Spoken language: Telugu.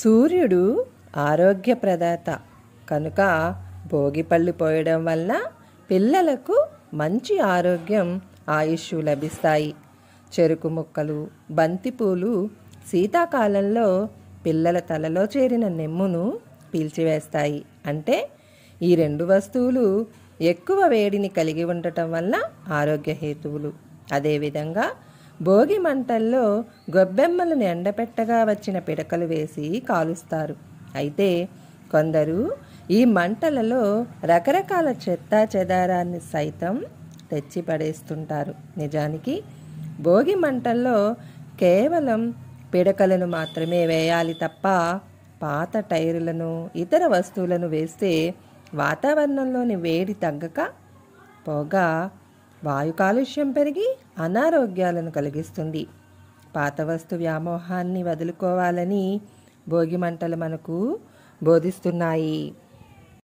సూర్యుడు ఆరోగ్యప్రదాత కనుక భోగిపళ్ళు పోయడం వల్ల పిల్లలకు మంచి ఆరోగ్యం ఆయుష్ లభిస్తాయి చెరుకు ముక్కలు బంతిపూలు శీతాకాలంలో పిల్లల తలలో చేరిన నెమ్మును పీల్చివేస్తాయి అంటే ఈ రెండు వస్తువులు ఎక్కువ వేడిని కలిగి ఉండటం వల్ల ఆరోగ్య హేతువులు అదేవిధంగా భోగి మంటల్లో గొబ్బెమ్మలను ఎండపెట్టగా వచ్చిన పిడకలు వేసి కాలుస్తారు అయితే కొందరు ఈ మంటలలో రకరకాల చెత్త చెదారాన్ని సైతం తెచ్చి పడేస్తుంటారు నిజానికి భోగి మంటల్లో కేవలం పిడకలను మాత్రమే వేయాలి తప్ప పాత టైరులను ఇతర వస్తువులను వేస్తే వాతావరణంలోని వేడి తగ్గక పోగా వాయు కాలుష్యం పెరిగి అనారోగ్యాలను కలిగిస్తుంది పాత వస్తు వ్యామోహాన్ని వదులుకోవాలని భోగి మంటలు మనకు బోధిస్తున్నాయి